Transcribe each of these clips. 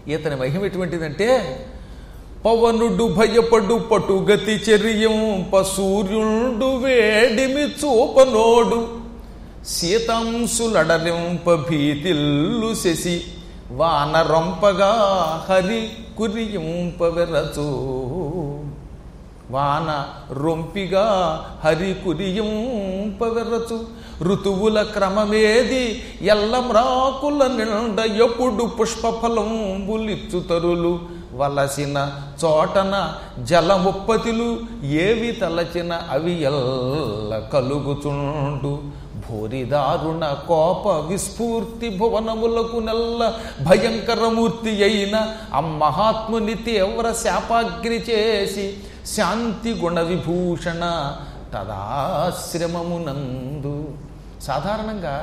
ఇతని మహిమ ఎటువంటిదంటే పవనుడు భయపడు పటుగతి చర్యంప సూర్యుడు వేడిమి చూపనోడు సీతాంశులడలింప భీతిల్లు శశి వానరొంపగా హరి కురియింప వెరచు వాన రొంపిగా హరి కురియింప వెర్రచు ఋతువుల క్రమమేది ఎల్లమ్రాకుల నిండ ఎప్పుడు పుష్పఫలంబులిచ్చు తరులు వలసిన చోటన జలముప్పతిలు ఏవి తలచిన అవి ఎల్ల కలుగుచుండు భూరిదారుణ కోప విస్ఫూర్తి భువనములకు నెల్ల భయంకరమూర్తి అయిన అమ్మహాత్ముని తీవ్ర శాపాగ్ని చేసి శాంతి గుణ విభూషణ తదాశ్రమమునందు సాధారణంగా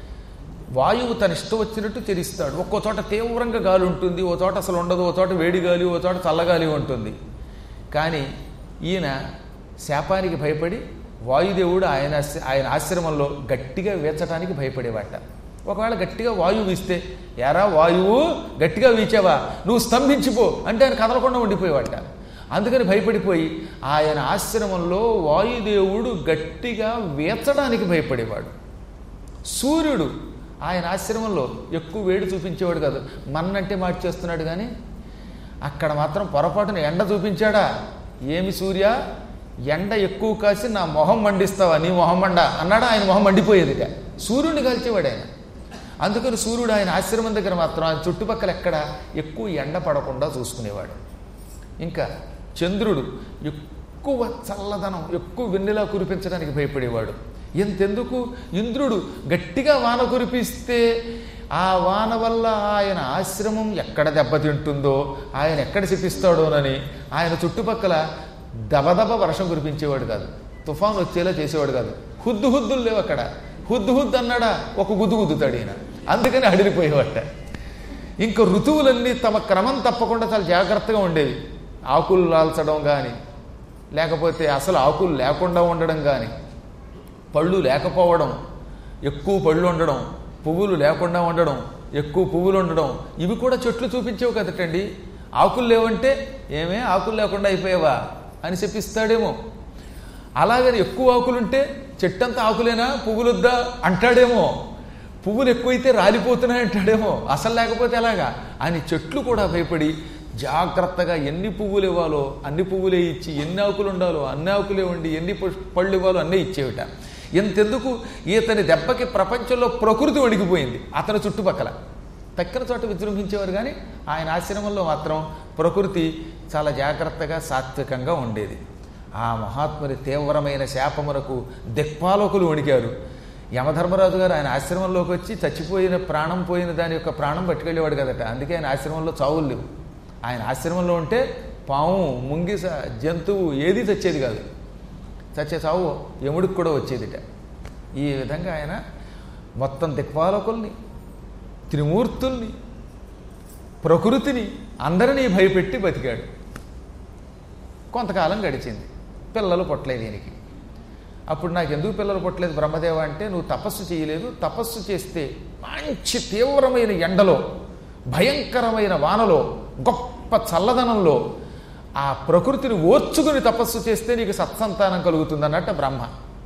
వాయువు తన ఇష్టం వచ్చినట్టు చరిస్తాడు ఒక్కో చోట తీవ్రంగా గాలి ఉంటుంది ఓ చోట అసలు ఉండదు ఓ చోట వేడి గాలి ఓ చోట చల్లగాలి ఉంటుంది కానీ ఈయన శాపానికి భయపడి వాయుదేవుడు ఆయన ఆయన ఆశ్రమంలో గట్టిగా వీచడానికి భయపడేవాట ఒకవేళ గట్టిగా వాయువు వీస్తే ఎరా వాయువు గట్టిగా వీచావా నువ్వు స్తంభించిపో అంటే ఆయన కదలకుండా ఉండిపోయేవాట అందుకని భయపడిపోయి ఆయన ఆశ్రమంలో వాయుదేవుడు గట్టిగా వీచడానికి భయపడేవాడు సూర్యుడు ఆయన ఆశ్రమంలో ఎక్కువ వేడి చూపించేవాడు కాదు మన్నంటే మార్చేస్తున్నాడు కానీ అక్కడ మాత్రం పొరపాటున ఎండ చూపించాడా ఏమి సూర్య ఎండ ఎక్కువ కాసి నా మొహం మండిస్తావా నీ మొహం మండ అన్నాడు ఆయన మొహం మండిపోయేదిట సూర్యుడిని కాల్చేవాడు ఆయన అందుకని సూర్యుడు ఆయన ఆశ్రమం దగ్గర మాత్రం ఆయన చుట్టుపక్కల ఎక్కడ ఎక్కువ ఎండ పడకుండా చూసుకునేవాడు ఇంకా చంద్రుడు ఎక్కువ చల్లదనం ఎక్కువ వెన్నెలా కురిపించడానికి భయపడేవాడు ఎంతెందుకు ఇంద్రుడు గట్టిగా వాన కురిపిస్తే ఆ వాన వల్ల ఆయన ఆశ్రమం ఎక్కడ దెబ్బతింటుందో ఆయన ఎక్కడ శపిస్తాడోనని ఆయన చుట్టుపక్కల దబదబ వర్షం కురిపించేవాడు కాదు తుఫాన్ వచ్చేలా చేసేవాడు కాదు హుద్దు హుద్దులు లేవు అక్కడ హుద్దు హుద్దు అన్నాడా ఒక గుద్దు గుద్దుతాడు ఈయన అందుకని అడిలిపోయేవాట ఇంకా ఋతువులన్నీ తమ క్రమం తప్పకుండా చాలా జాగ్రత్తగా ఉండేవి ఆకులు లాల్చడం కానీ లేకపోతే అసలు ఆకులు లేకుండా ఉండడం కానీ పళ్ళు లేకపోవడం ఎక్కువ పళ్ళు ఉండడం పువ్వులు లేకుండా ఉండడం ఎక్కువ పువ్వులు ఉండడం ఇవి కూడా చెట్లు చూపించేవి కదటండి ఆకులు లేవంటే ఏమే ఆకులు లేకుండా అయిపోయావా అని చెప్పిస్తాడేమో అలాగని ఎక్కువ ఆకులుంటే చెట్టంతా ఆకులేనా పువ్వులొద్దా అంటాడేమో పువ్వులు ఎక్కువైతే రాలిపోతున్నాయి అంటాడేమో అసలు లేకపోతే ఎలాగా అని చెట్లు కూడా భయపడి జాగ్రత్తగా ఎన్ని పువ్వులు ఇవ్వాలో అన్ని పువ్వులే ఇచ్చి ఎన్ని ఆకులు ఉండాలో అన్ని ఆకులే ఉండి ఎన్ని పుష్- పళ్ళు ఇవ్వాలో అన్నీ ఇచ్చేవిట ఎంతెందుకు ఇతని దెబ్బకి ప్రపంచంలో ప్రకృతి వణికిపోయింది అతని చుట్టుపక్కల తక్కిన చోట విజృంభించేవారు కానీ ఆయన ఆశ్రమంలో మాత్రం ప్రకృతి చాలా జాగ్రత్తగా సాత్వికంగా ఉండేది ఆ మహాత్ముని తీవ్రమైన శాపమునకు దిక్పాలకులు వణికారు యమధర్మరాజు గారు ఆయన ఆశ్రమంలోకి వచ్చి చచ్చిపోయిన ప్రాణం పోయిన దాని యొక్క ప్రాణం పట్టుకెళ్ళేవాడు కదట అందుకే ఆయన ఆశ్రమంలో చావులు లేవు ఆయన ఆశ్రమంలో ఉంటే పాము ముంగిస జంతువు ఏది చచ్చేది కాదు చచ్చే చావు యముడికి కూడా వచ్చేదిట ఈ విధంగా ఆయన మొత్తం దిక్పాలకుల్ని త్రిమూర్తుల్ని ప్రకృతిని అందరినీ భయపెట్టి బతికాడు కొంతకాలం గడిచింది పిల్లలు పుట్టలేదు దీనికి అప్పుడు నాకు ఎందుకు పిల్లలు పుట్టలేదు బ్రహ్మదేవ అంటే నువ్వు తపస్సు చేయలేదు తపస్సు చేస్తే మంచి తీవ్రమైన ఎండలో భయంకరమైన వానలో గొప్ప చల్లదనంలో ఆ ప్రకృతిని ఓర్చుకుని తపస్సు చేస్తే నీకు సత్సంతానం కలుగుతుంది అన్నట్టు బ్రహ్మ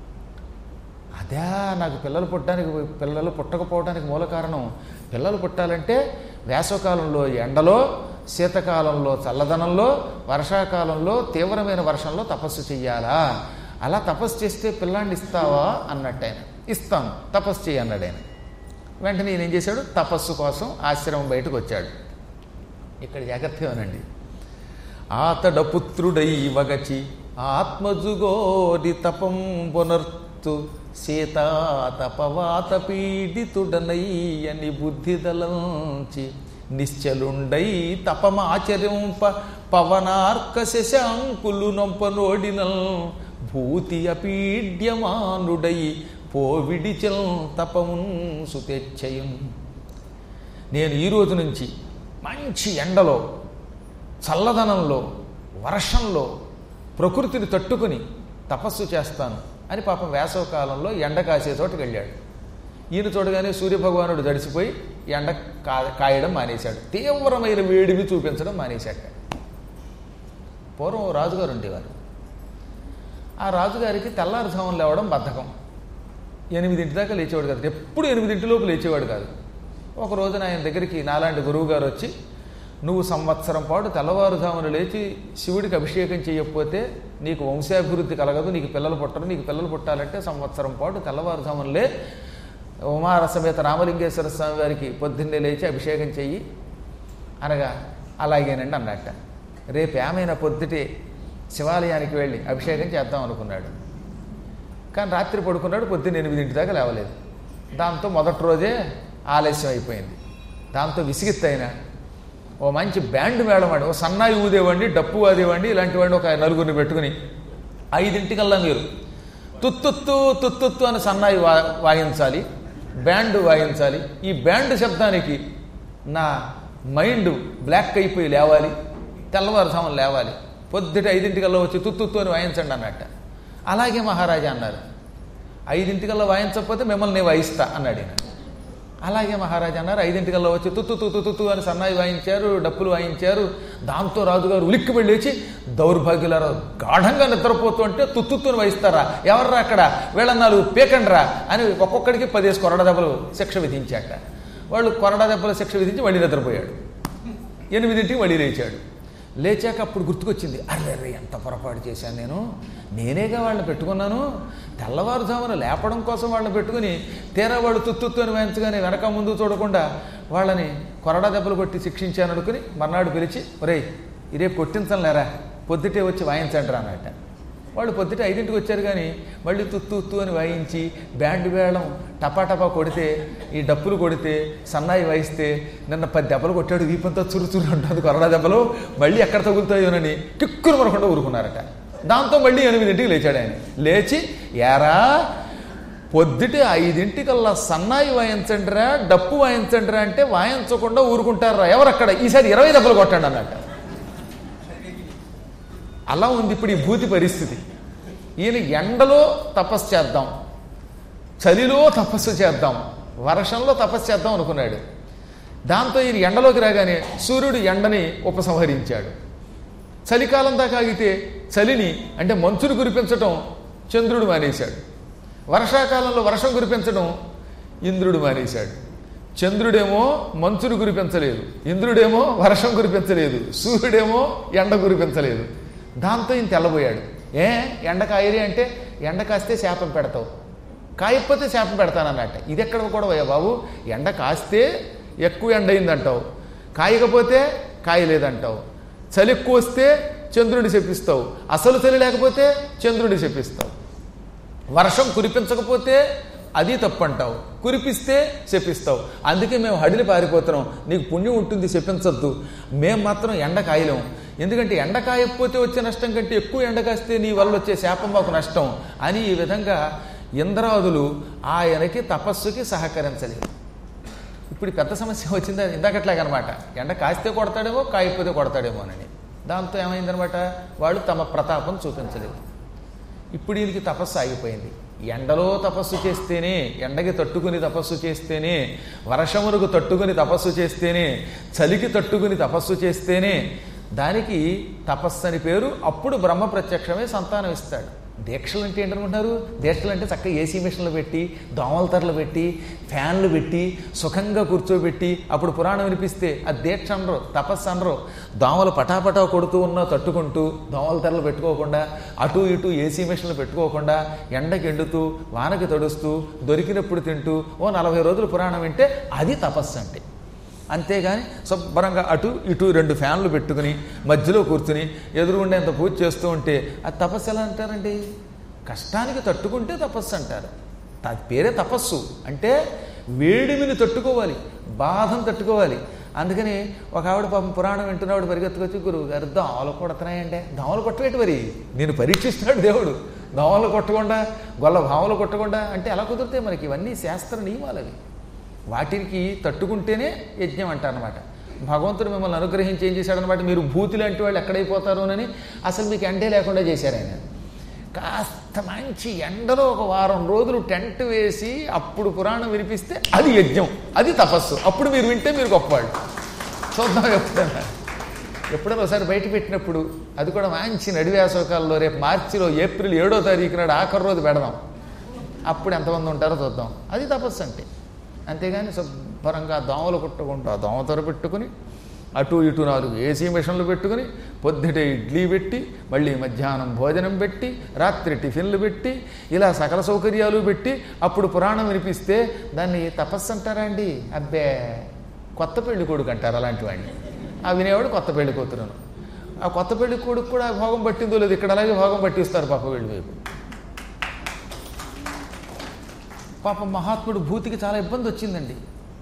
అదే నాకు పిల్లలు పుట్టడానికి పిల్లలు పుట్టకపోవడానికి మూల కారణం పిల్లలు పుట్టాలంటే వేసవకాలంలో ఎండలో శీతకాలంలో చల్లదనంలో వర్షాకాలంలో తీవ్రమైన వర్షంలో తపస్సు చెయ్యాలా అలా తపస్సు చేస్తే పిల్లాన్ని ఇస్తావా అన్నట్టు ఆయన ఇస్తాను తపస్సు చేయి అన్నాడు ఆయన వెంటనే ఈయన ఏం చేశాడు తపస్సు కోసం ఆశ్రమం బయటకు వచ్చాడు ఇక్కడ జాగ్రత్తగా వినండి ఆతడ పుత్రుడై వగచి ఆత్మజుగోరి తపం పునర్తు సీతా తపవాత పీడితుడనయ్యని బుద్ధిదలంచి నిశ్చలుండై తపమాచరింప పవనార్క శశాంకులు నొంపనోడినల్ భూతి అపీడ్యమానుడై పోవిడిచల్ తపమున్ సుతేచ్ఛయం నేను ఈ రోజు నుంచి మంచి ఎండలో చల్లదనంలో వర్షంలో ప్రకృతిని తట్టుకుని తపస్సు చేస్తాను అని పాపం వేసవకాలంలో ఎండ కాసే చోటుకి వెళ్ళాడు ఈయన చూడగానే సూర్యభగవానుడు దడిసిపోయి ఎండ కా కాయడం మానేశాడు తీవ్రమైన వేడిమి చూపించడం మానేశాడు పూర్వం ఓ రాజుగారు ఉండేవారు ఆ రాజుగారికి తెల్లారుజామున లేవడం బద్ధకం ఎనిమిదింటి దాకా లేచేవాడు కాదు ఎప్పుడు ఎనిమిదింటిలోపు లేచేవాడు కాదు ఒక రోజున ఆయన దగ్గరికి నాలాంటి గురువు గారు వచ్చి నువ్వు సంవత్సరం పాటు తెల్లవారుజామున లేచి శివుడికి అభిషేకం చేయకపోతే నీకు వంశాభివృద్ధి కలగదు నీకు పిల్లలు పుట్టరు నీకు పిల్లలు పుట్టాలంటే సంవత్సరం పాటు తెల్లవారుజామునలే ఉమార సమేత రామలింగేశ్వర స్వామి వారికి పొద్దున్నే లేచి అభిషేకం చెయ్యి అనగా అలాగేనండి అన్నట్ట రేపు ఏమైనా పొద్దుటే శివాలయానికి వెళ్ళి అభిషేకం చేద్దాం అనుకున్నాడు కానీ రాత్రి పడుకున్నాడు పొద్దున్న ఎనిమిదింటి దాకా లేవలేదు దాంతో మొదటి రోజే ఆలస్యం అయిపోయింది దాంతో విసిగిత్తైన ఓ మంచి బ్యాండ్ మేళమాడి ఓ సన్నాయి ఊదేవండి డప్పు వాదేవండి ఇలాంటి వాడిని ఒక నలుగురిని పెట్టుకుని ఐదింటికల్లా మీరు తుత్తుత్తు తుత్తుత్తు అని సన్నాయి వా వాయించాలి బ్యాండ్ వాయించాలి ఈ బ్యాండ్ శబ్దానికి నా మైండ్ బ్లాక్ అయిపోయి లేవాలి తెల్లవారుజామున లేవాలి పొద్దుట ఐదింటికల్లా వచ్చి తుత్తుత్తు అని వాయించండి అన్నట్ట అలాగే మహారాజా అన్నారు ఐదింటికల్లా వాయించకపోతే మిమ్మల్ని నేను వాయిస్తా అన్నాడు ఈయన అలాగే మహారాజా అన్నారు ఐదింటికల్లా వచ్చి తుత్తు తుత్తు తుత్తు అని సన్నాయి వాయించారు డప్పులు వాయించారు దాంతో రాజుగారు ఉలిక్కి లేచి దౌర్భాగ్యులారా గాఢంగా నిద్రపోతుంటే తుత్తుని వాయిస్తారా ఎవర్రా అక్కడ వీళ్ళ నాలుగు పేకండ్రా అని ఒక్కొక్కడికి పదేసి కొరడ దెబ్బలు శిక్ష విధించాట వాళ్ళు కొరడ దెబ్బల శిక్ష విధించి మళ్ళీ నిద్రపోయాడు ఎనిమిదింటికి మళ్ళీ లేచాడు లేచాక అప్పుడు గుర్తుకొచ్చింది అరే అరే ఎంత పొరపాటు చేశాను నేను నేనేగా వాళ్ళని పెట్టుకున్నాను తెల్లవారుజామున లేపడం కోసం వాళ్ళని పెట్టుకుని తీరా వాళ్ళు తుత్తుత్తు అని వాయించగానే వెనక ముందు చూడకుండా వాళ్ళని కొరడా దెబ్బలు కొట్టి శిక్షించాను అనుకుని మర్నాడు పిలిచి ఒరేయ్ రేపు కొట్టించలేరా పొద్దుటే వచ్చి వాయించండి రా అన్నట్ట వాళ్ళు పొద్దుటే ఐదింటికి వచ్చారు కానీ మళ్ళీ తుత్తు ఉత్తు అని వాయించి బ్యాండ్ వేళం టపా టపా కొడితే ఈ డప్పులు కొడితే సన్నాయి వాయిస్తే నిన్న పది దెబ్బలు కొట్టాడు వీపంతా చురు చురు ఉంటుంది కొరడా దెబ్బలు మళ్ళీ ఎక్కడ తగులుతాయోనని కిక్కురు మరకుండా ఊరుకున్నారట దాంతో మళ్ళీ ఎనిమిదింటికి లేచాడు ఆయన లేచి ఏరా పొద్దుటే ఐదింటికల్లా సన్నాయి వాయించండిరా డప్పు వాయించండిరా అంటే వాయించకుండా ఊరుకుంటారా ఎవరక్కడ ఈసారి ఇరవై దెబ్బలు కొట్టండి అన్నట్టు అలా ఉంది ఇప్పుడు ఈ భూతి పరిస్థితి ఈయన ఎండలో తపస్సు చేద్దాం చలిలో తపస్సు చేద్దాం వర్షంలో తపస్సు చేద్దాం అనుకున్నాడు దాంతో ఈయన ఎండలోకి రాగానే సూర్యుడు ఎండని ఉపసంహరించాడు చలికాలం దాకా ఆగితే చలిని అంటే మంచును కురిపించటం చంద్రుడు మానేశాడు వర్షాకాలంలో వర్షం కురిపించడం ఇంద్రుడు మానేశాడు చంద్రుడేమో మంచును కురిపించలేదు ఇంద్రుడేమో వర్షం కురిపించలేదు సూర్యుడేమో ఎండ కురిపించలేదు దాంతో ఈయన తెల్లబోయాడు ఏ ఎండ కాయరి అంటే ఎండ కాస్తే శాపం పెడతావు కాయకపోతే శాపం పెడతానన్నట్ట ఇది ఎక్కడ కూడా పోయా బాబు ఎండ కాస్తే ఎక్కువ ఎండ అయిందంటావు కాయకపోతే కాయలేదంటావు చలి ఎక్కువ వస్తే చంద్రుడి చెప్పిస్తావు అసలు చలి లేకపోతే చంద్రుడి చెప్పిస్తావు వర్షం కురిపించకపోతే అది తప్పంటావు కురిపిస్తే చెప్పిస్తావు అందుకే మేము హడిలి పారిపోతున్నాం నీకు పుణ్యం ఉంటుంది చెప్పించద్దు మేము మాత్రం ఎండ కాయలేం ఎందుకంటే ఎండ కాయకపోతే వచ్చే నష్టం కంటే ఎక్కువ ఎండ కాస్తే నీ వల్ల వచ్చే శాపం మాకు నష్టం అని ఈ విధంగా ఇంద్రాదులు ఆయనకి తపస్సుకి సహకరించలేదు ఇప్పుడు ఈ పెద్ద సమస్య వచ్చిందా ఇందాకట్లాగనమాట ఎండ కాస్తే కొడతాడేమో కాయకపోతే కొడతాడేమోనని దాంతో ఏమైందనమాట వాళ్ళు తమ ప్రతాపం చూపించలేదు ఇప్పుడు వీరికి తపస్సు ఆగిపోయింది ఎండలో తపస్సు చేస్తేనే ఎండకి తట్టుకుని తపస్సు చేస్తేనే వర్షమునకు తట్టుకుని తపస్సు చేస్తేనే చలికి తట్టుకుని తపస్సు చేస్తేనే దానికి తపస్సు అని పేరు అప్పుడు బ్రహ్మ ప్రత్యక్షమే సంతానం ఇస్తాడు దీక్షలు అంటే ఏంటనుకుంటున్నారు దీక్షలు అంటే చక్కగా ఏసీ మిషన్లు పెట్టి దోమల తెరలు పెట్టి ఫ్యాన్లు పెట్టి సుఖంగా కూర్చోబెట్టి అప్పుడు పురాణం వినిపిస్తే అది దీక్ష అనరు తపస్సు అనరు దోమలు పటాపటా కొడుతూ ఉన్నా తట్టుకుంటూ దోమల తెరలు పెట్టుకోకుండా అటు ఇటు ఏసీ మిషన్లు పెట్టుకోకుండా ఎండకి ఎండుతూ వానకి తడుస్తూ దొరికినప్పుడు తింటూ ఓ నలభై రోజులు పురాణం వింటే అది తపస్సు అంటే అంతేగాని శుభ్రంగా అటు ఇటు రెండు ఫ్యాన్లు పెట్టుకుని మధ్యలో కూర్చుని ఎదురుగుండేంత పూజ చేస్తూ ఉంటే అది తపస్సు ఎలా అంటారండి కష్టానికి తట్టుకుంటే తపస్సు అంటారు దాని పేరే తపస్సు అంటే వేడిమిని తట్టుకోవాలి బాధను తట్టుకోవాలి అందుకని ఒక ఆవిడ పాపం పురాణం వింటున్నవాడు పరిగెత్తుకొచ్చి గురువు గారు దోమలు కొడుతున్నాయంటే దోమలు కొట్టవేటి మరి నేను పరీక్షిస్తున్నాడు దేవుడు దోమలు కొట్టకుండా గొల్ల భావలు కొట్టకుండా అంటే ఎలా కుదిరితే మనకి ఇవన్నీ శాస్త్ర నియమాలు అవి వాటికి తట్టుకుంటేనే యజ్ఞం అంటారనమాట భగవంతుడు మిమ్మల్ని అనుగ్రహించి ఏం చేశాడనమాట మీరు భూతి లాంటి వాళ్ళు ఎక్కడైపోతారోనని అసలు మీకు ఎండే లేకుండా చేశారు ఆయన కాస్త మంచి ఎండలో ఒక వారం రోజులు టెంట్ వేసి అప్పుడు పురాణం వినిపిస్తే అది యజ్ఞం అది తపస్సు అప్పుడు మీరు వింటే మీరు గొప్పవాళ్ళు చూద్దాం ఎప్పుడైనా ఎప్పుడైనా ఒకసారి బయట పెట్టినప్పుడు అది కూడా మంచి నడివేసవకాలంలో రేపు మార్చిలో ఏప్రిల్ ఏడో తారీఖు నాడు ఆఖరి రోజు పెడదాం అప్పుడు ఎంతమంది ఉంటారో చూద్దాం అది తపస్సు అంటే అంతేగాని శుభ్రంగా దోమలు కుట్టుకుంటూ ఆ దోమతోర పెట్టుకుని అటు ఇటు నాలుగు ఏసీ మిషన్లు పెట్టుకుని పొద్దుటే ఇడ్లీ పెట్టి మళ్ళీ మధ్యాహ్నం భోజనం పెట్టి రాత్రి టిఫిన్లు పెట్టి ఇలా సకల సౌకర్యాలు పెట్టి అప్పుడు పురాణం వినిపిస్తే దాన్ని తపస్సు అంటారా అండి అబ్బే కొత్త పెళ్లి కొడుకు అంటారు అలాంటి వాడిని ఆ వినేవాడు కొత్త పెళ్లి కూతురును ఆ కొత్త పెళ్లి కొడుకు కూడా భోగం పట్టిందో లేదు ఇక్కడ అలాగే భోగం పట్టిస్తారు పాప వీళ్ళు వైపు పాపం మహాత్ముడు భూతికి చాలా ఇబ్బంది వచ్చిందండి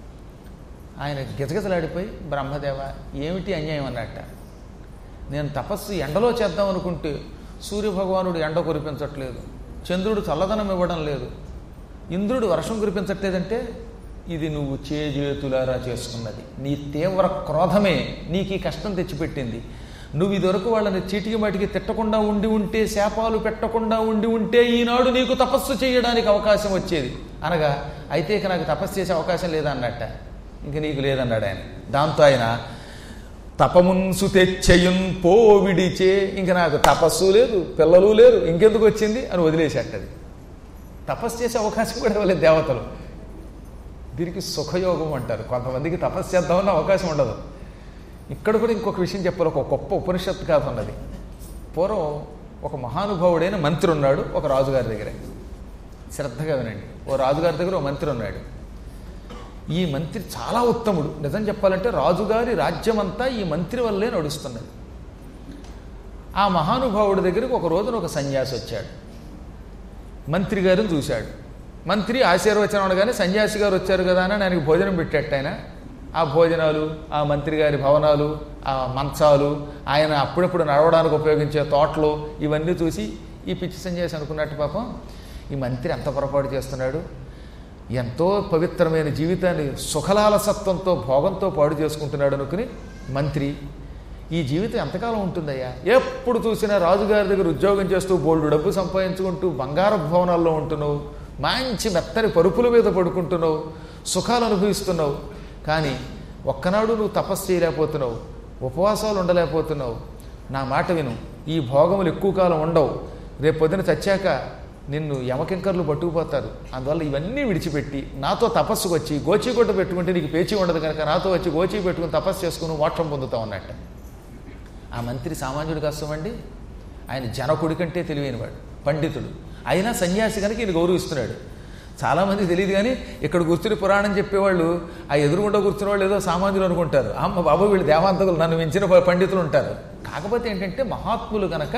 ఆయన గిజగిజలాడిపోయి బ్రహ్మదేవ ఏమిటి అన్యాయం అన్నట్ట నేను తపస్సు ఎండలో చేద్దాం అనుకుంటే సూర్యభగవానుడు ఎండ కురిపించట్లేదు చంద్రుడు చల్లదనం ఇవ్వడం లేదు ఇంద్రుడు వర్షం కురిపించట్లేదంటే ఇది నువ్వు చేజేతులారా చేసుకున్నది నీ తీవ్ర క్రోధమే నీకు ఈ కష్టం తెచ్చిపెట్టింది నువ్వు ఇదివరకు వాళ్ళని చీటికి మాటికి తిట్టకుండా ఉండి ఉంటే శాపాలు పెట్టకుండా ఉండి ఉంటే ఈనాడు నీకు తపస్సు చేయడానికి అవకాశం వచ్చేది అనగా అయితే ఇక నాకు తపస్సు చేసే అవకాశం లేదన్నట్ట ఇంక నీకు లేదన్నాడు ఆయన దాంతో ఆయన తపమున్సు తెచ్చయున్ పోవిడిచే ఇంక నాకు తపస్సు లేదు పిల్లలు లేరు ఇంకెందుకు వచ్చింది అని వదిలేసేటది తపస్సు చేసే అవకాశం కూడా ఇవ్వలేదు దేవతలు దీనికి సుఖయోగం అంటారు కొంతమందికి తపస్సు చేద్దామన్న అవకాశం ఉండదు ఇక్కడ కూడా ఇంకొక విషయం చెప్పాలి ఒక గొప్ప ఉపనిషత్తు కథ ఉన్నది పూర్వం ఒక మహానుభావుడైన మంత్రి ఉన్నాడు ఒక రాజుగారి దగ్గర శ్రద్ధగా వినండి ఓ రాజుగారి దగ్గర ఓ మంత్రి ఉన్నాడు ఈ మంత్రి చాలా ఉత్తముడు నిజం చెప్పాలంటే రాజుగారి రాజ్యం అంతా ఈ మంత్రి వల్లే నడుస్తున్నది ఆ మహానుభావుడి దగ్గరికి ఒక రోజున ఒక సన్యాసి వచ్చాడు మంత్రి గారిని చూశాడు మంత్రి ఆశీర్వచనం అనగానే సన్యాసి గారు వచ్చారు కదా అని ఆయనకి భోజనం పెట్టేట ఆయన ఆ భోజనాలు ఆ మంత్రి గారి భవనాలు ఆ మంచాలు ఆయన అప్పుడప్పుడు నడవడానికి ఉపయోగించే తోటలు ఇవన్నీ చూసి ఈ పిచ్చి సన్యాసి అనుకున్నట్టు పాపం ఈ మంత్రి ఎంత పొరపాటు చేస్తున్నాడు ఎంతో పవిత్రమైన జీవితాన్ని సుఖలాలసత్వంతో భోగంతో పాడు చేసుకుంటున్నాడు అనుకుని మంత్రి ఈ జీవితం ఎంతకాలం ఉంటుందయ్యా ఎప్పుడు చూసినా రాజుగారి దగ్గర ఉద్యోగం చేస్తూ బోల్డు డబ్బు సంపాదించుకుంటూ బంగారు భవనాల్లో ఉంటున్నావు మంచి మెత్తని పరుపుల మీద పడుకుంటున్నావు సుఖాలు అనుభవిస్తున్నావు కానీ ఒక్కనాడు నువ్వు తపస్సు చేయలేకపోతున్నావు ఉపవాసాలు ఉండలేకపోతున్నావు నా మాట విను ఈ భోగములు ఎక్కువ కాలం ఉండవు రేపు పొద్దున చచ్చాక నిన్ను యమకింకర్లు పట్టుకుపోతారు అందువల్ల ఇవన్నీ విడిచిపెట్టి నాతో తపస్సుకు వచ్చి గోచీగుడ్డ పెట్టుకుంటే నీకు పేచీ ఉండదు కనుక నాతో వచ్చి గోచీ పెట్టుకుని తపస్సు చేసుకుని మోక్షం పొందుతావు అన్నట్టు ఆ మంత్రి సామాన్యుడు కష్టమండి ఆయన జనకుడి కంటే తెలివైనవాడు పండితుడు అయినా సన్యాసి కనుక ఈయన గౌరవిస్తున్నాడు చాలామంది తెలియదు కానీ ఇక్కడ కూర్చుని పురాణం చెప్పేవాళ్ళు ఆ ఎదురుగుండా కూర్చున్న వాళ్ళు ఏదో సామాన్యులు అనుకుంటారు అమ్మ బాబు వీళ్ళు దేవాంతకులు నన్ను మించిన పండితులు ఉంటారు కాకపోతే ఏంటంటే మహాత్ములు కనుక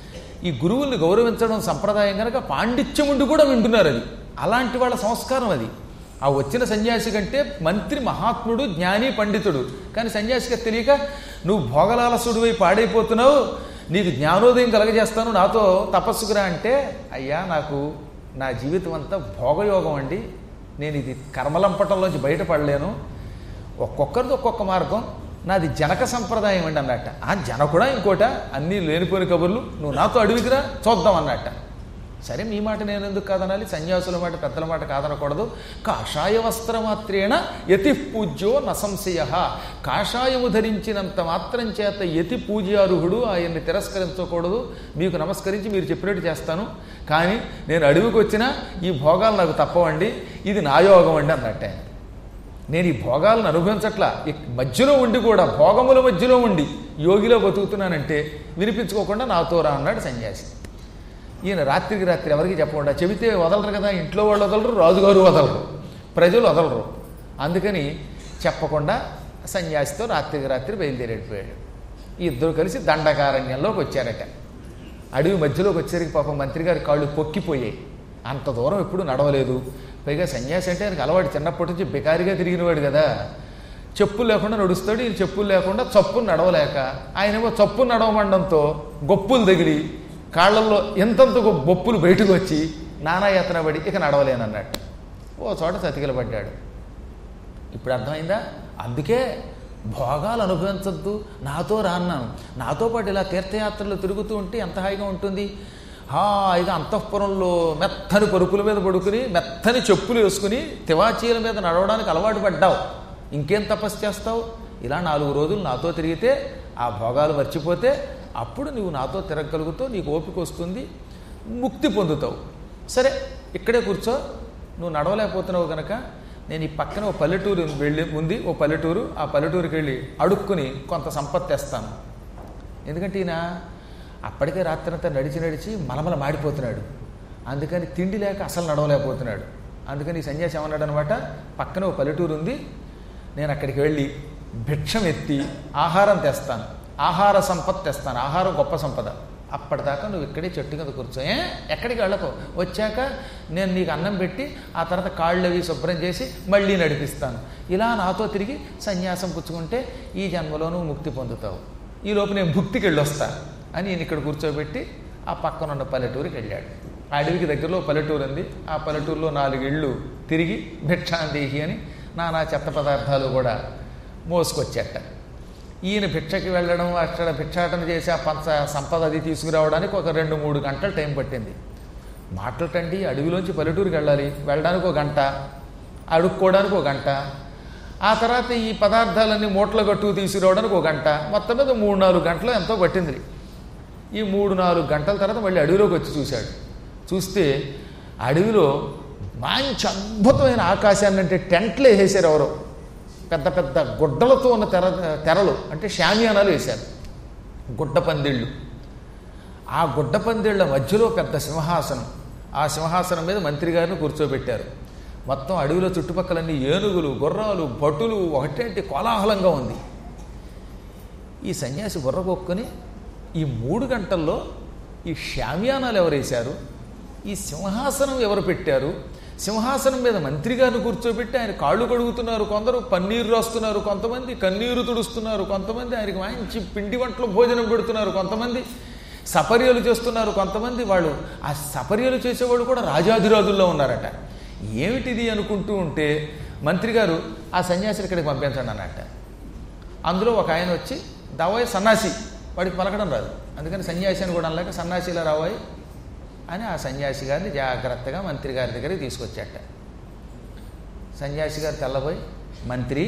ఈ గురువుల్ని గౌరవించడం సంప్రదాయం కనుక పాండిత్యం ఉండి కూడా వింటున్నారు అది అలాంటి వాళ్ళ సంస్కారం అది ఆ వచ్చిన సన్యాసి కంటే మంత్రి మహాత్ముడు జ్ఞాని పండితుడు కానీ సన్యాసిగా తెలియక నువ్వు భోగలాలసుడివై పాడైపోతున్నావు నీకు జ్ఞానోదయం కలగజేస్తాను నాతో తపస్సుకురా అంటే అయ్యా నాకు నా జీవితం అంతా భోగయోగం అండి నేను ఇది కర్మలంపటంలోంచి బయటపడలేను ఒక్కొక్కరిది ఒక్కొక్క మార్గం నాది జనక సంప్రదాయం అండి అన్నట్ట ఆ జనకుడా ఇంకోట అన్నీ లేనిపోని కబుర్లు నువ్వు నాతో అడుగుతురా చూద్దాం అన్నట్ట సరే మీ మాట నేను ఎందుకు కాదనాలి సన్యాసుల మాట పెద్దల మాట కాదనకూడదు కాషాయ వస్త్రమాత్రేణ యతి పూజ్యో నసంశయ కాషాయము ధరించినంత మాత్రం చేత యతి పూజ్యార్హుడు ఆయన్ని తిరస్కరించకూడదు మీకు నమస్కరించి మీరు చెప్పినట్టు చేస్తాను కానీ నేను అడవికి వచ్చినా ఈ భోగాలు నాకు తప్పవండి ఇది నా యోగం అండి అన్నట్టే నేను ఈ భోగాలను అనుభవించట్లా ఈ మధ్యలో ఉండి కూడా భోగముల మధ్యలో ఉండి యోగిలో బతుకుతున్నానంటే వినిపించుకోకుండా నాతో రా అన్నాడు సన్యాసి ఈయన రాత్రికి రాత్రి ఎవరికి చెప్పకుండా చెబితే వదలరు కదా ఇంట్లో వాళ్ళు వదలరు రాజుగారు వదలరు ప్రజలు వదలరు అందుకని చెప్పకుండా సన్యాసితో రాత్రికి రాత్రి బయలుదేరిపోయాడు ఈ ఇద్దరు కలిసి దండకారణ్యంలోకి వచ్చారట అడవి మధ్యలోకి వచ్చేసరికి పాపం మంత్రి గారి కాళ్ళు పొక్కిపోయాయి అంత దూరం ఎప్పుడు నడవలేదు పైగా సన్యాసి అంటే ఆయనకు అలవాటు చిన్నప్పటి నుంచి బికారిగా తిరిగినవాడు కదా చెప్పులు లేకుండా నడుస్తాడు ఈయన చెప్పులు లేకుండా చప్పులు నడవలేక ఆయనేమో చప్పు నడవమండంతో గొప్పులు తగిలి కాళ్ళల్లో ఎంతంత గొ- బొప్పులు బయటకు వచ్చి నానాయాతన పడి ఇక నడవలేనన్నట్టు ఓ చోట సతికిల పడ్డాడు ఇప్పుడు అర్థమైందా అందుకే భోగాలు అనుభవించద్దు నాతో రాన్నాను నాతో పాటు ఇలా తీర్థయాత్రలు తిరుగుతూ ఉంటే ఎంత హాయిగా ఉంటుంది హాయిగా అంతఃపురంలో మెత్తని పరుపుల మీద పడుకుని మెత్తని చెప్పులు వేసుకుని తివాచీల మీద నడవడానికి అలవాటు పడ్డావు ఇంకేం తపస్సు చేస్తావు ఇలా నాలుగు రోజులు నాతో తిరిగితే ఆ భోగాలు మర్చిపోతే అప్పుడు నువ్వు నాతో తిరగగలుగుతావు నీకు ఓపిక వస్తుంది ముక్తి పొందుతావు సరే ఇక్కడే కూర్చో నువ్వు నడవలేకపోతున్నావు కనుక నేను ఈ పక్కన ఓ పల్లెటూరు వెళ్ళి ఉంది ఓ పల్లెటూరు ఆ పల్లెటూరుకి వెళ్ళి అడుక్కుని కొంత సంపత్తి తెస్తాను ఎందుకంటే ఈయన అప్పటికే రాత్రంతా నడిచి నడిచి మలమల మాడిపోతున్నాడు అందుకని తిండి లేక అసలు నడవలేకపోతున్నాడు అందుకని ఈ సన్యాసి ఏమన్నాడు అనమాట పక్కన ఓ పల్లెటూరు ఉంది నేను అక్కడికి వెళ్ళి భిక్షం ఎత్తి ఆహారం తెస్తాను ఆహార సంపద తెస్తాను ఆహారం గొప్ప సంపద అప్పటిదాకా నువ్వు ఇక్కడే చెట్టు కింద కూర్చో ఏ ఎక్కడికి వెళ్ళకు వచ్చాక నేను నీకు అన్నం పెట్టి ఆ తర్వాత కాళ్ళు అవి శుభ్రం చేసి మళ్ళీ నడిపిస్తాను ఇలా నాతో తిరిగి సన్యాసం పుచ్చుకుంటే ఈ జన్మలో నువ్వు ముక్తి పొందుతావు ఈ లోపు నేను భుక్తికి వెళ్ళొస్తా అని ఈయన ఇక్కడ కూర్చోబెట్టి ఆ పక్కన ఉన్న పల్లెటూరుకి వెళ్ళాడు ఆ అడవికి దగ్గరలో పల్లెటూరు ఉంది ఆ పల్లెటూరులో నాలుగు ఇళ్ళు తిరిగి భిక్షాందేహి అని నానా చెత్త పదార్థాలు కూడా మోసుకొచ్చేట ఈయన భిక్షకి వెళ్ళడం అక్కడ భిక్షాటన చేసి ఆ పంచ సంపద అది తీసుకురావడానికి ఒక రెండు మూడు గంటలు టైం పట్టింది మాటలటండి అడవిలోంచి పల్లెటూరుకి వెళ్ళాలి వెళ్ళడానికి ఒక గంట అడుక్కోవడానికి ఒక గంట ఆ తర్వాత ఈ పదార్థాలన్నీ మూటలు గట్టుకు తీసుకురావడానికి ఒక గంట మొత్తం మీద మూడు నాలుగు గంటలు ఎంతో పట్టింది ఈ మూడు నాలుగు గంటల తర్వాత మళ్ళీ అడవిలోకి వచ్చి చూశాడు చూస్తే అడవిలో మంచి అద్భుతమైన ఆకాశాన్ని అంటే టెంట్లు వేసేసారు ఎవరో పెద్ద పెద్ద గుడ్డలతో ఉన్న తెర తెరలు అంటే షామియానాలు వేశారు గుడ్డ పందిళ్ళు ఆ గుడ్డ పందిళ్ళ మధ్యలో పెద్ద సింహాసనం ఆ సింహాసనం మీద మంత్రి గారిని కూర్చోబెట్టారు మొత్తం అడవిలో చుట్టుపక్కలన్నీ ఏనుగులు గుర్రాలు భటులు ఒకటేంటి కోలాహలంగా ఉంది ఈ సన్యాసి బుర్రగొక్కుని ఈ మూడు గంటల్లో ఈ షామియానాలు ఎవరు వేశారు ఈ సింహాసనం ఎవరు పెట్టారు సింహాసనం మీద మంత్రి గారిని కూర్చోబెట్టి ఆయన కాళ్ళు కడుగుతున్నారు కొందరు పన్నీరు రాస్తున్నారు కొంతమంది కన్నీరు తుడుస్తున్నారు కొంతమంది ఆయనకి మంచి పిండి వంటలు భోజనం పెడుతున్నారు కొంతమంది సపర్యలు చేస్తున్నారు కొంతమంది వాళ్ళు ఆ సపర్యలు చేసేవాళ్ళు కూడా రాజాధిరాజుల్లో ఉన్నారట ఏమిటిది అనుకుంటూ ఉంటే మంత్రి గారు ఆ సన్యాసిని ఇక్కడికి పంపించండి అన్నట్ట అందులో ఒక ఆయన వచ్చి దావాయ్ సన్నాసి వాడికి పలకడం రాదు అందుకని సన్యాసి అని కూడా అనలేక సన్యాసిలా రావాయి అని ఆ సన్యాసి గారిని జాగ్రత్తగా మంత్రి గారి దగ్గరికి తీసుకొచ్చాట సన్యాసి గారు తెల్లబోయి మంత్రి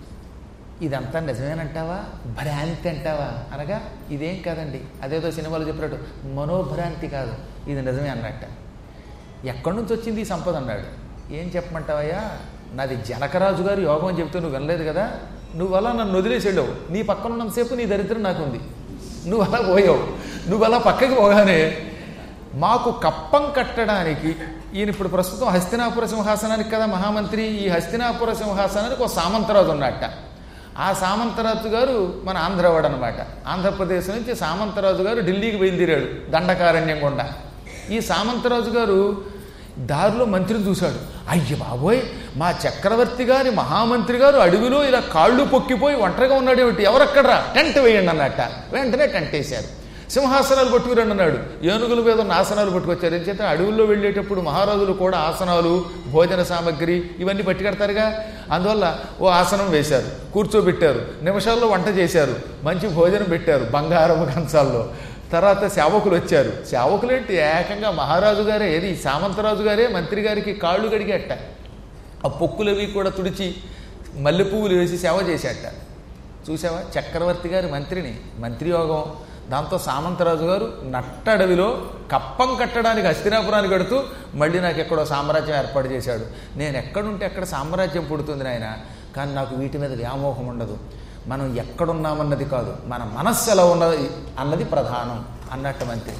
ఇదంతా నిజమేనంటావా భ్రాంతి అంటావా అనగా ఇదేం కాదండి అదేదో సినిమాలో చెప్పినట్టు మనోభ్రాంతి కాదు ఇది నిజమే అన్నట్ట ఎక్కడి నుంచి వచ్చింది ఈ సంపద అన్నాడు ఏం చెప్పమంటావయ్యా నాది జనకరాజు గారు యోగం అని చెప్తే నువ్వు వినలేదు కదా నువ్వు అలా నన్ను వదిలేసి వెళ్ళావు నీ పక్కన ఉన్నంతసేపు నీ దరిద్రం నాకుంది నువ్వు అలా పోయావు నువ్వు అలా పక్కకి పోగానే మాకు కప్పం కట్టడానికి ఈయన ఇప్పుడు ప్రస్తుతం హస్తినాపుర సింహాసనానికి కదా మహామంత్రి ఈ హస్తినాపుర సింహాసనానికి ఒక సామంతరాజు ఉన్నట్ట ఆ సామంతరాజు గారు మన ఆంధ్రవాడు అనమాట ఆంధ్రప్రదేశ్ నుంచి సామంతరాజు గారు ఢిల్లీకి బయలుదేరాడు దండకారణ్యం గుండా ఈ సామంతరాజు గారు దారిలో మంత్రిని చూశాడు అయ్య బాబోయ్ మా చక్రవర్తి గారి మహామంత్రి గారు అడవిలో ఇలా కాళ్ళు పొక్కిపోయి ఒంటరిగా ఉన్నాడు ఏమిటి ఎవరక్కడరా టెంట్ వేయండి అన్నట్ట వెంటనే టెంట్ వేశారు సింహాసనాలు పట్టుకురండి అన్నాడు ఏనుగుల మీద ఉన్న ఆసనాలు పట్టుకొచ్చారు చేత అడవుల్లో వెళ్ళేటప్పుడు మహారాజులు కూడా ఆసనాలు భోజన సామగ్రి ఇవన్నీ పట్టుకెడతారుగా అందువల్ల ఓ ఆసనం వేశారు కూర్చోబెట్టారు నిమిషాల్లో వంట చేశారు మంచి భోజనం పెట్టారు బంగారపు కంచాల్లో తర్వాత సేవకులు వచ్చారు సేవకులేంటి ఏకంగా మహారాజు గారే ఏది సామంతరాజు గారే మంత్రి గారికి కాళ్ళు కడిగేట ఆ పొక్కులవి కూడా తుడిచి మల్లె పువ్వులు వేసి సేవ చేసేట చూసావా చక్రవర్తి గారి మంత్రిని మంత్రి యోగం దాంతో సామంతరాజు గారు నట్టడవిలో కప్పం కట్టడానికి హస్తినాపురానికి కడుతూ మళ్ళీ నాకు ఎక్కడో సామ్రాజ్యం ఏర్పాటు చేశాడు నేను ఎక్కడుంటే ఎక్కడ సామ్రాజ్యం పుడుతుంది నాయన కానీ నాకు వీటి మీద వ్యామోహం ఉండదు మనం ఎక్కడున్నామన్నది కాదు మన మనస్సు ఎలా ఉన్నది అన్నది ప్రధానం అన్నట్టు మంత్రి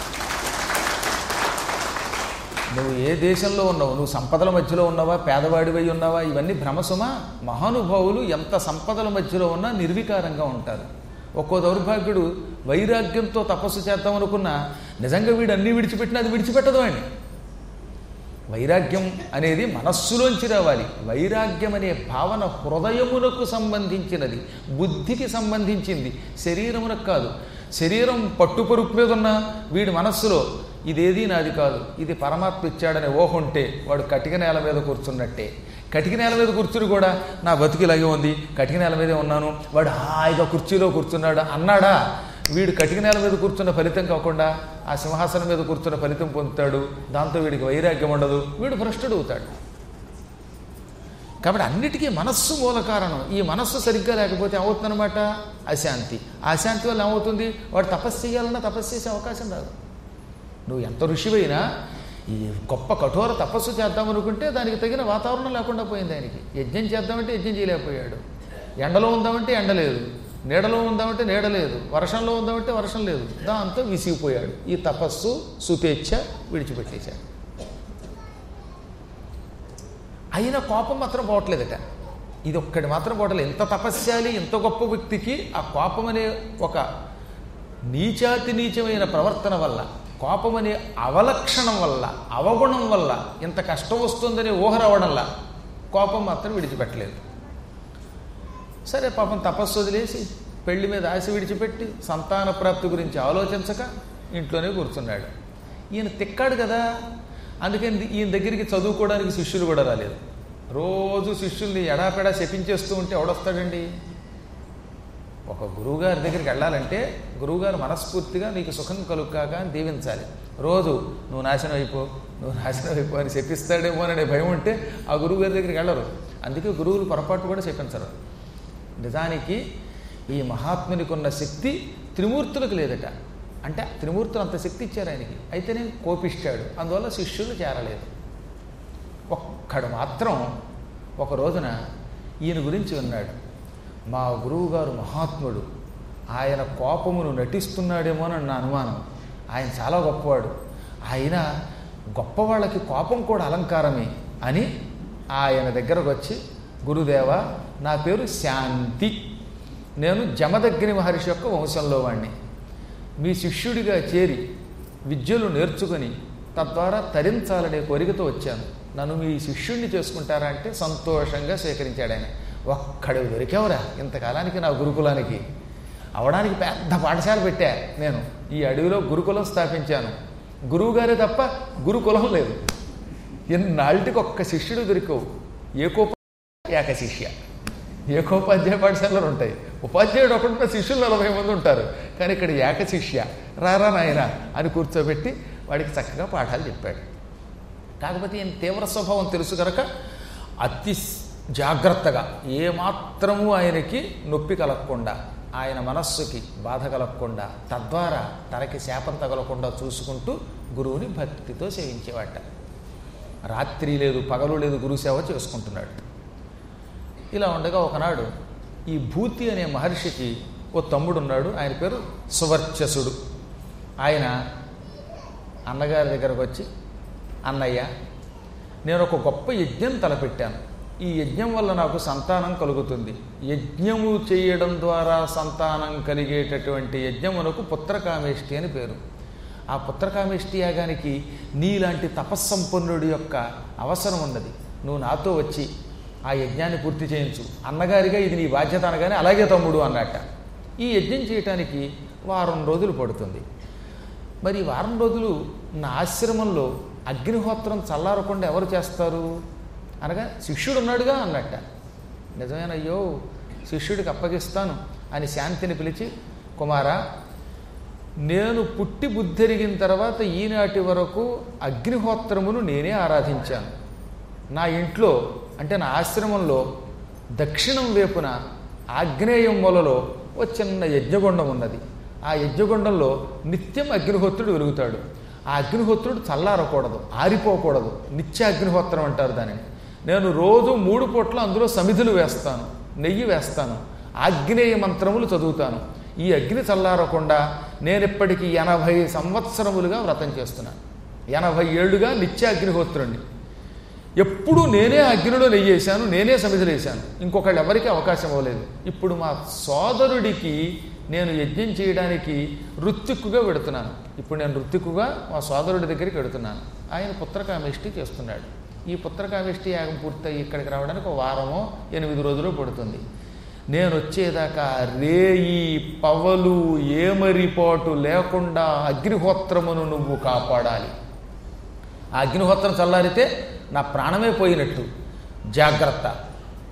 నువ్వు ఏ దేశంలో ఉన్నావు నువ్వు సంపదల మధ్యలో ఉన్నావా పేదవాడివై ఉన్నావా ఇవన్నీ భ్రమసుమా మహానుభావులు ఎంత సంపదల మధ్యలో ఉన్నా నిర్వికారంగా ఉంటారు ఒక్కో దౌర్భాగ్యుడు వైరాగ్యంతో తపస్సు చేద్దాం అనుకున్నా నిజంగా వీడు అన్నీ విడిచిపెట్టినా అది విడిచిపెట్టదు అండి వైరాగ్యం అనేది మనస్సులోంచి రావాలి వైరాగ్యం అనే భావన హృదయమునకు సంబంధించినది బుద్ధికి సంబంధించింది శరీరమునకు కాదు శరీరం పట్టుపరుపు మీద ఉన్న వీడి మనస్సులో ఇదేది నాది కాదు ఇది పరమాత్మ ఇచ్చాడనే ఊహ ఉంటే వాడు కటిక నేల మీద కూర్చున్నట్టే కటిక నేల మీద కూర్చుని కూడా నా బతుకు ఇలాగే ఉంది కటిక నేల మీదే ఉన్నాను వాడు హాయిగా కుర్చీలో కూర్చున్నాడు అన్నాడా వీడు కటిక నేల మీద కూర్చున్న ఫలితం కాకుండా ఆ సింహాసనం మీద కూర్చున్న ఫలితం పొందుతాడు దాంతో వీడికి వైరాగ్యం ఉండదు వీడు భ్రష్టుడు అవుతాడు కాబట్టి అన్నిటికీ మనస్సు మూల కారణం ఈ మనస్సు సరిగ్గా లేకపోతే ఏమవుతుందన్నమాట అశాంతి ఆ అశాంతి వల్ల ఏమవుతుంది వాడు తపస్సు చేయాలన్నా తపస్సు చేసే అవకాశం రాదు నువ్వు ఎంత ఋషివైనా ఈ గొప్ప కఠోర తపస్సు చేద్దామనుకుంటే దానికి తగిన వాతావరణం లేకుండా పోయింది ఆయనకి యజ్ఞం చేద్దామంటే యజ్ఞం చేయలేకపోయాడు ఎండలో ఉందామంటే ఎండ లేదు నీడలో ఉందామంటే నీడ లేదు వర్షంలో ఉందామంటే వర్షం లేదు దాంతో విసిగిపోయాడు ఈ తపస్సు సుపేచ్ఛ విడిచిపెట్టేశాడు అయినా కోపం మాత్రం పోవట్లేదట ఇది ఒక్కటి మాత్రం పోవట్లేదు ఇంత తపస్యాలి ఇంత గొప్ప వ్యక్తికి ఆ కోపం అనే ఒక నీచాతి నీచమైన ప్రవర్తన వల్ల కోపం అనే అవలక్షణం వల్ల అవగుణం వల్ల ఇంత కష్టం వస్తుందని ఊహ రావడంలా కోపం మాత్రం విడిచిపెట్టలేదు సరే పాపం తపస్సు వదిలేసి పెళ్లి మీద ఆశ విడిచిపెట్టి సంతాన ప్రాప్తి గురించి ఆలోచించక ఇంట్లోనే కూర్చున్నాడు ఈయన తిక్కాడు కదా అందుకని ఈయన దగ్గరికి చదువుకోవడానికి శిష్యులు కూడా రాలేదు రోజు శిష్యుల్ని ఎడాపెడా శపించేస్తూ ఉంటే ఎవడొస్తాడండి ఒక గురువుగారి దగ్గరికి వెళ్ళాలంటే గురువుగారు మనస్ఫూర్తిగా నీకు సుఖం కలుగుకాక అని దీవించాలి రోజు నువ్వు నాశనం అయిపో నువ్వు నాశనం అయిపో అని చెప్పిస్తాడేమో అనే భయం ఉంటే ఆ గురువుగారి దగ్గరికి వెళ్ళరు అందుకే గురువులు పొరపాటు కూడా చెప్పించరు నిజానికి ఈ మహాత్మునికి ఉన్న శక్తి త్రిమూర్తులకు లేదట అంటే త్రిమూర్తులు అంత శక్తి ఇచ్చారు ఆయనకి అయితేనే కోపిస్తాడు అందువల్ల శిష్యులు చేరలేదు ఒక్కడు మాత్రం ఒక రోజున ఈయన గురించి విన్నాడు మా గురువుగారు మహాత్ముడు ఆయన కోపమును నటిస్తున్నాడేమో అని నా అనుమానం ఆయన చాలా గొప్పవాడు ఆయన గొప్పవాళ్ళకి కోపం కూడా అలంకారమే అని ఆయన దగ్గరకు వచ్చి గురుదేవ నా పేరు శాంతి నేను జమదగ్ని మహర్షి యొక్క వంశంలో వాణ్ణి మీ శిష్యుడిగా చేరి విద్యలు నేర్చుకొని తద్వారా తరించాలనే కోరికతో వచ్చాను నన్ను మీ శిష్యుడిని చేసుకుంటారా అంటే సంతోషంగా స్వీకరించాడు ఆయన ఒక్కడు దొరికేవరా ఇంతకాలానికి నా గురుకులానికి అవడానికి పెద్ద పాఠశాల పెట్టా నేను ఈ అడవిలో గురుకులం స్థాపించాను గురువుగారే తప్ప గురుకులం లేదు ఎన్నాళ్ళకి ఒక్క శిష్యుడు దొరికవు ఏకోప ఏక శిష్య ఏకోపాధ్యాయ పాఠశాలలు ఉంటాయి ఉపాధ్యాయుడు ఒకటి శిష్యులు నలభై మంది ఉంటారు కానీ ఇక్కడ ఏక శిష్య రారా నాయన అని కూర్చోబెట్టి వాడికి చక్కగా పాఠాలు చెప్పాడు కాకపోతే ఈయన తీవ్ర స్వభావం తెలుసు కనుక అతి జాగ్రత్తగా ఏమాత్రము ఆయనకి నొప్పి కలగకుండా ఆయన మనస్సుకి బాధ కలగకుండా తద్వారా తనకి శాపం తగలకుండా చూసుకుంటూ గురువుని భక్తితో సేవించేవాట రాత్రి లేదు పగలు లేదు గురు సేవ చేసుకుంటున్నాడు ఇలా ఉండగా ఒకనాడు ఈ భూతి అనే మహర్షికి ఓ తమ్ముడు ఉన్నాడు ఆయన పేరు సువర్చసుడు ఆయన అన్నగారి దగ్గరకు వచ్చి అన్నయ్య నేను ఒక గొప్ప యజ్ఞం తలపెట్టాను ఈ యజ్ఞం వల్ల నాకు సంతానం కలుగుతుంది యజ్ఞము చేయడం ద్వారా సంతానం కలిగేటటువంటి యజ్ఞమునకు పుత్రకామేష్టి అని పేరు ఆ పుత్రకామేష్టి యాగానికి నీలాంటి తపస్సంపన్నుడి యొక్క అవసరం ఉన్నది నువ్వు నాతో వచ్చి ఆ యజ్ఞాన్ని పూర్తి చేయించు అన్నగారిగా ఇది నీ బాధ్యత అనగానే అలాగే తమ్ముడు అన్నట్ట ఈ యజ్ఞం చేయటానికి వారం రోజులు పడుతుంది మరి ఈ వారం రోజులు నా ఆశ్రమంలో అగ్నిహోత్రం చల్లారకుండా ఎవరు చేస్తారు అనగా శిష్యుడు ఉన్నాడుగా అన్నట్ట నిజమేనయ్యో శిష్యుడికి అప్పగిస్తాను అని శాంతిని పిలిచి కుమారా నేను పుట్టి బుద్ధెరిగిన తర్వాత ఈనాటి వరకు అగ్నిహోత్రమును నేనే ఆరాధించాను నా ఇంట్లో అంటే నా ఆశ్రమంలో దక్షిణం వైపున ఆగ్నేయం మూలలో ఓ చిన్న యజ్ఞగుండం ఉన్నది ఆ యజ్ఞగుండంలో నిత్యం అగ్నిహోత్రుడు వెలుగుతాడు ఆ అగ్నిహోత్రుడు చల్లారకూడదు ఆరిపోకూడదు నిత్య అగ్నిహోత్రం అంటారు దానిని నేను రోజు మూడు పూట్ల అందులో సమిధులు వేస్తాను నెయ్యి వేస్తాను ఆగ్నేయ మంత్రములు చదువుతాను ఈ అగ్ని చల్లారకుండా నేను ఇప్పటికీ ఎనభై సంవత్సరములుగా వ్రతం చేస్తున్నాను ఎనభై ఏళ్ళుగా నిత్య అగ్నిహోత్రుణ్ణి ఎప్పుడూ నేనే అగ్నిలో నెయ్యేశాను నేనే సమిధులేశాను ఇంకొకళ్ళు ఎవరికి అవకాశం ఇవ్వలేదు ఇప్పుడు మా సోదరుడికి నేను యజ్ఞం చేయడానికి రుత్తిక్కుగా పెడుతున్నాను ఇప్పుడు నేను రుత్తిక్కుగా మా సోదరుడి దగ్గరికి వెడుతున్నాను ఆయన పుత్రకామేష్టి చేస్తున్నాడు ఈ పుత్రకామేష్టి యాగం పూర్తయి ఇక్కడికి రావడానికి ఒక వారమో ఎనిమిది రోజులు పడుతుంది నేను వచ్చేదాకా రేయి పవలు ఏమరిపాటు లేకుండా అగ్నిహోత్రమును నువ్వు కాపాడాలి ఆ అగ్నిహోత్రం చల్లారితే నా ప్రాణమే పోయినట్టు జాగ్రత్త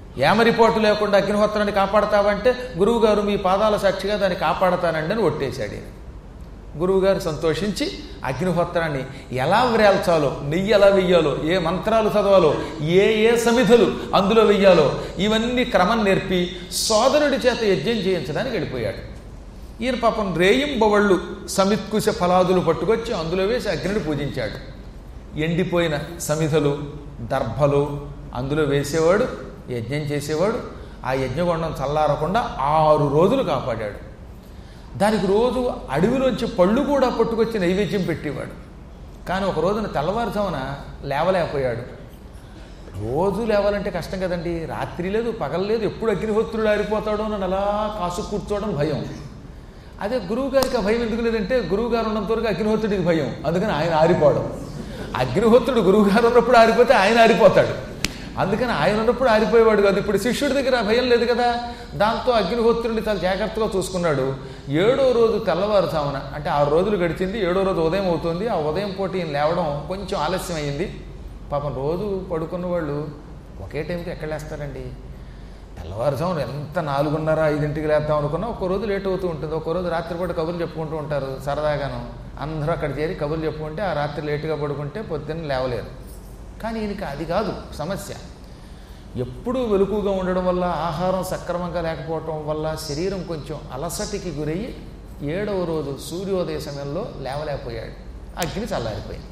ఏమరిపోటు లేకుండా అగ్నిహోత్రాన్ని కాపాడతావంటే గురువుగారు మీ పాదాల సాక్షిగా దాన్ని కాపాడతానండి అని ఒట్టేశాడు ఈయన గురువుగారు సంతోషించి అగ్నిహోత్రాన్ని ఎలా వ్రేల్చాలో నెయ్యి ఎలా వెయ్యాలో ఏ మంత్రాలు చదవాలో ఏ ఏ సమిధులు అందులో వెయ్యాలో ఇవన్నీ క్రమం నేర్పి సోదరుడి చేత యజ్ఞం చేయించడానికి వెళ్ళిపోయాడు ఈయన పాపం రేయింబవళ్ళు సమిత్కుశ ఫలాదులు పట్టుకొచ్చి అందులో వేసి అగ్నిని పూజించాడు ఎండిపోయిన సమిధలు దర్భలు అందులో వేసేవాడు యజ్ఞం చేసేవాడు ఆ యజ్ఞగొండం చల్లారకుండా ఆరు రోజులు కాపాడాడు దానికి రోజు అడవిలోంచి పళ్ళు కూడా పట్టుకొచ్చి నైవేద్యం పెట్టేవాడు కానీ ఒక రోజున తెల్లవారుజామున లేవలేకపోయాడు రోజు లేవాలంటే కష్టం కదండి రాత్రి లేదు పగలు లేదు ఎప్పుడు అగ్నిహోత్రుడు ఆరిపోతాడో అని అలా కాసు కూర్చోవడం భయం అదే గురువు గారికి ఆ భయం ఎందుకు లేదంటే గురువు గారు ఉన్నంత వరకు అగ్నిహోత్రుడికి భయం అందుకని ఆయన ఆరిపోవడం అగ్నిహోత్రుడు గురువు గారు ఉన్నప్పుడు ఆరిపోతే ఆయన ఆరిపోతాడు అందుకని ఆయన ఉన్నప్పుడు ఆరిపోయేవాడు కాదు ఇప్పుడు శిష్యుడి దగ్గర ఆ భయం లేదు కదా దాంతో అగ్నిహోత్రుడిని చాలా జాగ్రత్తగా చూసుకున్నాడు ఏడో రోజు తెల్లవారుజామున అంటే ఆరు రోజులు గడిచింది ఏడో రోజు ఉదయం అవుతుంది ఆ ఉదయం పూట ఈయన లేవడం కొంచెం ఆలస్యం అయింది పాపం రోజు పడుకున్న వాళ్ళు ఒకే టైంకి ఎక్కడ లేస్తారండి తెల్లవారుజామున ఎంత నాలుగున్నర ఐదింటికి లేద్దాం అనుకున్నా ఒక్కో రోజు లేట్ అవుతూ ఉంటుంది ఒక్కో రోజు రాత్రిపూట కబుర్లు చెప్పుకుంటూ ఉంటారు సరదాగాను అందరూ అక్కడ చేరి కబుర్లు చెప్పుకుంటే ఆ రాత్రి లేటుగా పడుకుంటే పొద్దున్న లేవలేరు కానీ ఈయనకి అది కాదు సమస్య ఎప్పుడూ వెలుకుగా ఉండడం వల్ల ఆహారం సక్రమంగా లేకపోవటం వల్ల శరీరం కొంచెం అలసటికి గురయ్యి ఏడవ రోజు సూర్యోదయ సమయంలో లేవలేకపోయాడు అగ్ని చల్లారిపోయింది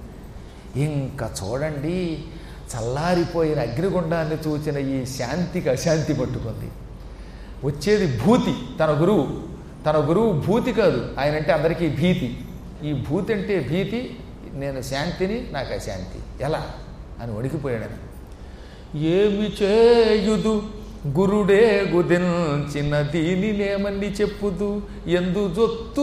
ఇంకా చూడండి చల్లారిపోయిన అగ్నిగుండాన్ని చూచిన ఈ శాంతికి అశాంతి పట్టుకుంది వచ్చేది భూతి తన గురువు తన గురువు భూతి కాదు ఆయన అంటే అందరికీ భీతి ఈ భూతి అంటే భీతి నేను శాంతిని నాకు అశాంతి ఎలా అని వణికిపోయాడని ఏమి చేయుదు గురుడే గుదించిన దీనినేమని చెప్పుదు ఎందు జొత్తు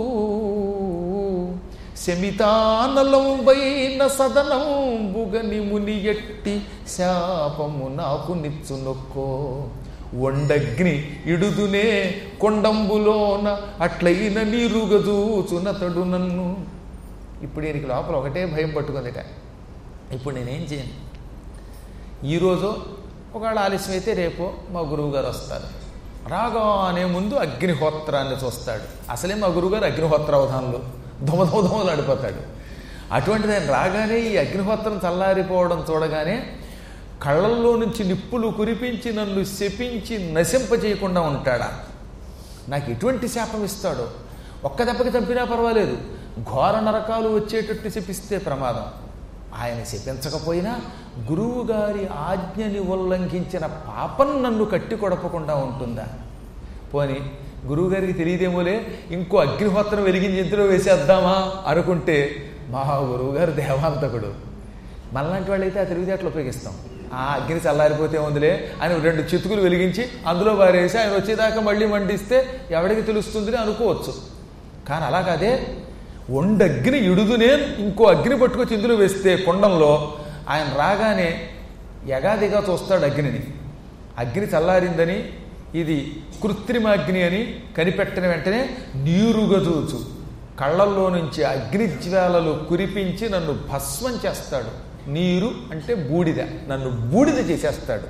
శమితానలంబైన సదనంబుగని ముని ఎట్టి శాపము నాకు నిచ్చు నొక్కో వండగ్ని ఇడుదునే కొండంబులోన అట్లయిన నీరుగదూచునతడు నన్ను ఇప్పుడు ఈయనకి లోపల ఒకటే భయం పట్టుకుందిట ఇప్పుడు నేనేం చేయను ఈరోజు ఒకవేళ ఆలస్యం అయితే రేపో మా గురువుగారు వస్తారు రాగానే ముందు అగ్నిహోత్రాన్ని చూస్తాడు అసలే మా గురువుగారు అగ్నిహోత్ర అవధానంలో ధుమధుమధుమలు ఆడిపోతాడు అటువంటిది ఆయన రాగానే ఈ అగ్నిహోత్రం చల్లారిపోవడం చూడగానే కళ్ళల్లో నుంచి నిప్పులు కురిపించి నన్ను శపించి నశింపజేయకుండా ఉంటాడా నాకు ఎటువంటి శాపం ఇస్తాడో ఒక్క దెబ్బకి చంపినా పర్వాలేదు ఘోర నరకాలు వచ్చేటట్టు శపిస్తే ప్రమాదం ఆయన శపించకపోయినా గురువు గారి ఆజ్ఞని ఉల్లంఘించిన పాపం నన్ను కట్టి కొడపకుండా ఉంటుందా పోని గురువుగారికి తెలియదేమోలే ఇంకో అగ్నిహోత్రం వెలిగించి ఇందులో వేసేద్దామా అనుకుంటే మా గురువుగారు దేవాంతకుడు మనలాంటి వాళ్ళైతే ఆ తెలివితేటలు ఉపయోగిస్తాం ఆ అగ్ని చల్లారిపోతే ఉందిలే అని రెండు చితుకులు వెలిగించి అందులో వారేసి ఆయన వచ్చేదాకా మళ్ళీ మండిస్తే ఎవడికి తెలుస్తుంది అనుకోవచ్చు కానీ అలా కాదే ఒండగ్ని ఇడుదునే ఇంకో అగ్ని పట్టుకొచ్చి ఇందులో వేస్తే కొండంలో ఆయన రాగానే యగాదిగా చూస్తాడు అగ్నిని అగ్ని చల్లారిందని ఇది కృత్రిమాగ్ని అని కనిపెట్టిన వెంటనే నీరుగా చూచు కళ్ళల్లో నుంచి అగ్నిజ్వాలలు కురిపించి నన్ను భస్మం చేస్తాడు నీరు అంటే బూడిద నన్ను బూడిద చేసేస్తాడు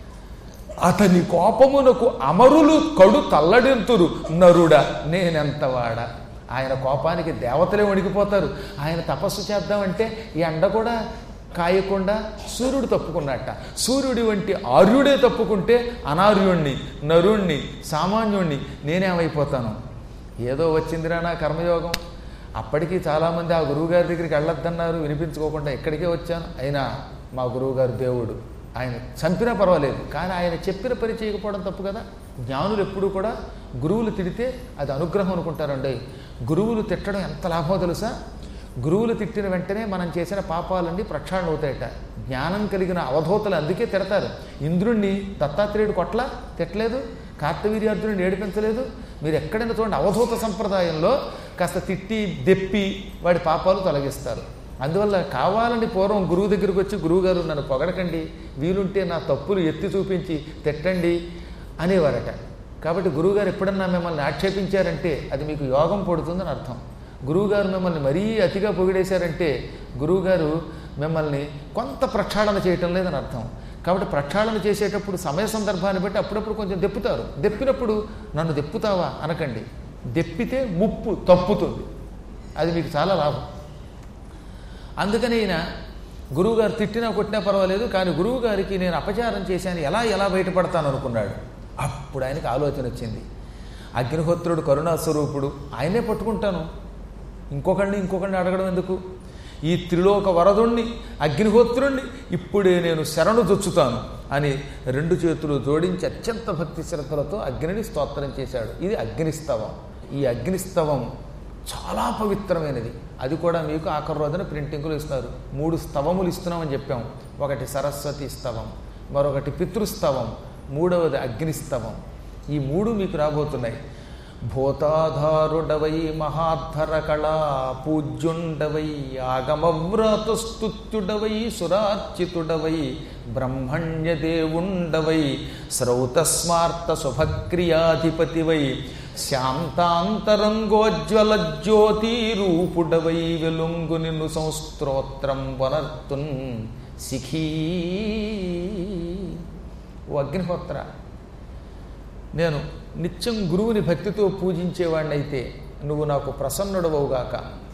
అతని కోపమునకు అమరులు కడు తల్లడింతురు నరుడా నేనెంతవాడా ఆయన కోపానికి దేవతలే వణికిపోతారు ఆయన తపస్సు చేద్దామంటే ఈ ఎండ కూడా కాయకుండా సూర్యుడు తప్పుకున్నట్ట సూర్యుడి వంటి ఆర్యుడే తప్పుకుంటే అనార్యుణ్ణి నరుణ్ణి సామాన్యుణ్ణి నేనేమైపోతాను ఏదో వచ్చిందిరా నా కర్మయోగం అప్పటికి చాలామంది ఆ గురువుగారి దగ్గరికి వెళ్ళొద్దన్నారు వినిపించుకోకుండా ఇక్కడికే వచ్చాను అయినా మా గురువుగారు దేవుడు ఆయన చంపినా పర్వాలేదు కానీ ఆయన చెప్పిన పని చేయకపోవడం తప్పు కదా జ్ఞానులు ఎప్పుడూ కూడా గురువులు తిడితే అది అనుగ్రహం అనుకుంటారండి గురువులు తిట్టడం ఎంత లాభమో తెలుసా గురువులు తిట్టిన వెంటనే మనం చేసిన పాపాలన్నీ ప్రక్షాళన అవుతాయట జ్ఞానం కలిగిన అవధూతలు అందుకే తిడతారు ఇంద్రుణ్ణి దత్తాత్రేయుడు కొట్ల తిట్టలేదు కార్తవీర్యార్జునుడిని ఏడిపించలేదు మీరు ఎక్కడైనా చూడండి అవధూత సంప్రదాయంలో కాస్త తిట్టి దెప్పి వాడి పాపాలు తొలగిస్తారు అందువల్ల కావాలని పూర్వం గురువు దగ్గరికి వచ్చి గురువుగారు నన్ను పొగడకండి వీలుంటే నా తప్పులు ఎత్తి చూపించి తిట్టండి అనేవారట కాబట్టి గురువుగారు ఎప్పుడన్నా మిమ్మల్ని ఆక్షేపించారంటే అది మీకు యోగం పడుతుందని అర్థం గురువుగారు మిమ్మల్ని మరీ అతిగా పొగిడేశారంటే గురువుగారు మిమ్మల్ని కొంత ప్రక్షాళన చేయటం లేదని అర్థం కాబట్టి ప్రక్షాళన చేసేటప్పుడు సమయ సందర్భాన్ని బట్టి అప్పుడప్పుడు కొంచెం దెప్పుతారు దెప్పినప్పుడు నన్ను దెప్పుతావా అనకండి దెప్పితే ముప్పు తప్పుతుంది అది మీకు చాలా లాభం అందుకని ఈయన గురువుగారు తిట్టినా కొట్టినా పర్వాలేదు కానీ గురువు గారికి నేను అపచారం చేశాను ఎలా ఎలా బయటపడతాను అనుకున్నాడు అప్పుడు ఆయనకి ఆలోచన వచ్చింది అగ్నిహోత్రుడు కరుణాస్వరూపుడు ఆయనే పట్టుకుంటాను ఇంకొకడిని ఇంకొకడిని అడగడం ఎందుకు ఈ త్రిలోక వరదుణ్ణి అగ్నిహోత్రుణ్ణి ఇప్పుడే నేను శరణు దొచ్చుతాను అని రెండు చేతులు జోడించి అత్యంత భక్తి శ్రద్ధలతో అగ్నిని స్తోత్రం చేశాడు ఇది అగ్నిస్తవం ఈ అగ్నిస్తవం చాలా పవిత్రమైనది అది కూడా మీకు ఆఖరి రోజున ప్రింటింగులు ఇస్తారు మూడు స్తవములు ఇస్తున్నామని చెప్పాం ఒకటి సరస్వతి స్తవం మరొకటి పితృస్తవం మూడవది అగ్నిస్తవం ఈ మూడు మీకు రాబోతున్నాయి భూతాధారుడవై మహాధర కళా పూజ్యుండవై ఆగమవ్రాతస్తుత్యుడవై సురార్చితుడవై బ్రహ్మణ్యదేవుండవై శ్రౌతస్మార్త శుభక్రియాధిపతివై శాంతాంతరంగోజ్వల జ్యోతి రూపుడవై వెలుంగు నిన్ను సంస్త్రోత్రం వనర్తున్ శిఖీ ఓ అగ్నిహోత్ర నేను నిత్యం గురువుని భక్తితో పూజించేవాడినైతే నువ్వు నాకు ప్రసన్నుడవవుగాక